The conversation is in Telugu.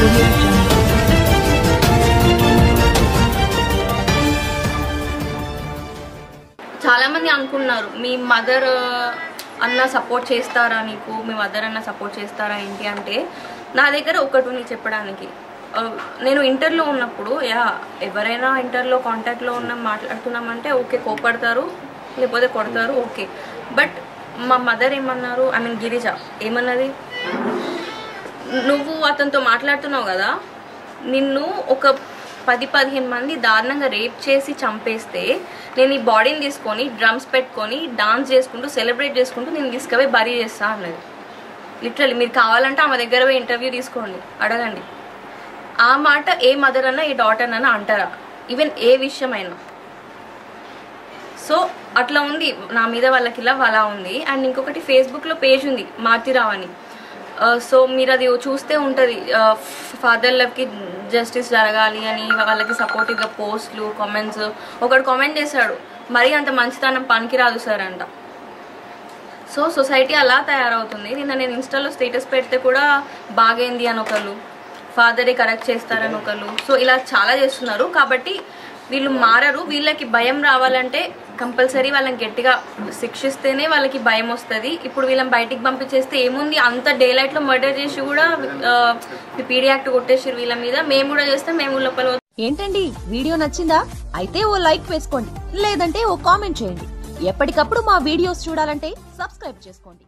audio jungle. చాలా మంది అనుకున్నారు మీ మదర్ అన్న సపోర్ట్ చేస్తారా నీకు మీ మదర్ అన్న సపోర్ట్ చేస్తారా ఏంటి అంటే నా దగ్గర ఒకటి ఉంది చెప్పడానికి ఆ, నేను ఇంటర్లో ఉన్నప్పుడు యా ఎవరైనా ఇంటర్లో కాంటాక్ట్లో ఉన్న మాట్లాడుతున్నామంటే ఓకే కోపడతారు లేకపోతే కొడతారు ఓకే బట్ మా మదర్ ఏమన్నారు ఐ మీన్ గిరిజ ఏమన్నది నువ్వు అతనితో మాట్లాడుతున్నావు కదా నిన్ను ఒక పది పదిహేను మంది దారుణంగా రేప్ చేసి చంపేస్తే నేను ఈ బాడీని తీసుకొని డ్రమ్స్ పెట్టుకొని డాన్స్ చేసుకుంటూ సెలబ్రేట్ చేసుకుంటూ నేను తీసుకుపోయి బరీ చేస్తా అన్నది లిటరల్లీ మీరు కావాలంటే ఆమె దగ్గర పోయి ఇంటర్వ్యూ తీసుకోండి అడగండి ఆ మాట ఏ మదర్ అన్నా ఏ డాటర్ అన్నా అంటారా ఈవెన్ ఏ విషయమైనా సో అట్లా ఉంది నా మీద వాళ్ళకి ఇలా అలా ఉంది అండ్ ఇంకొకటి ఫేస్బుక్లో పేజ్ ఉంది మార్తిరావు అని సో మీరు అది చూస్తే ఉంటుంది ఫాదర్ లవ్కి జస్టిస్ జరగాలి అని వాళ్ళకి సపోర్టివ్గా పోస్ట్లు కామెంట్స్ ఒకడు కామెంట్ చేశాడు మరీ అంత మంచితనం పనికిరాదు సార్ అంట సో సొసైటీ అలా తయారవుతుంది నిన్న నేను ఇన్స్టాలో స్టేటస్ పెడితే కూడా బాగైంది అని ఒకళ్ళు ఫాదరే కరెక్ట్ చేస్తారని ఒకళ్ళు సో ఇలా చాలా చేస్తున్నారు కాబట్టి వీళ్ళు మారరు వీళ్ళకి భయం రావాలంటే కంపల్సరీ వాళ్ళని గట్టిగా శిక్షిస్తేనే వాళ్ళకి భయం వస్తుంది ఇప్పుడు వీళ్ళని బయటికి పంపించేస్తే ఏముంది అంత డే లైట్లో మర్డర్ చేసి కూడా పీడీ యాక్ట్ కొట్టేసి వీళ్ళ మీద మేము కూడా చేస్తే మేము లోపల ఏంటండి వీడియో నచ్చిందా అయితే ఓ లైక్ వేసుకోండి లేదంటే ఓ కామెంట్ చేయండి ఎప్పటికప్పుడు మా వీడియోస్ చూడాలంటే సబ్స్క్రైబ్ చేసుకోండి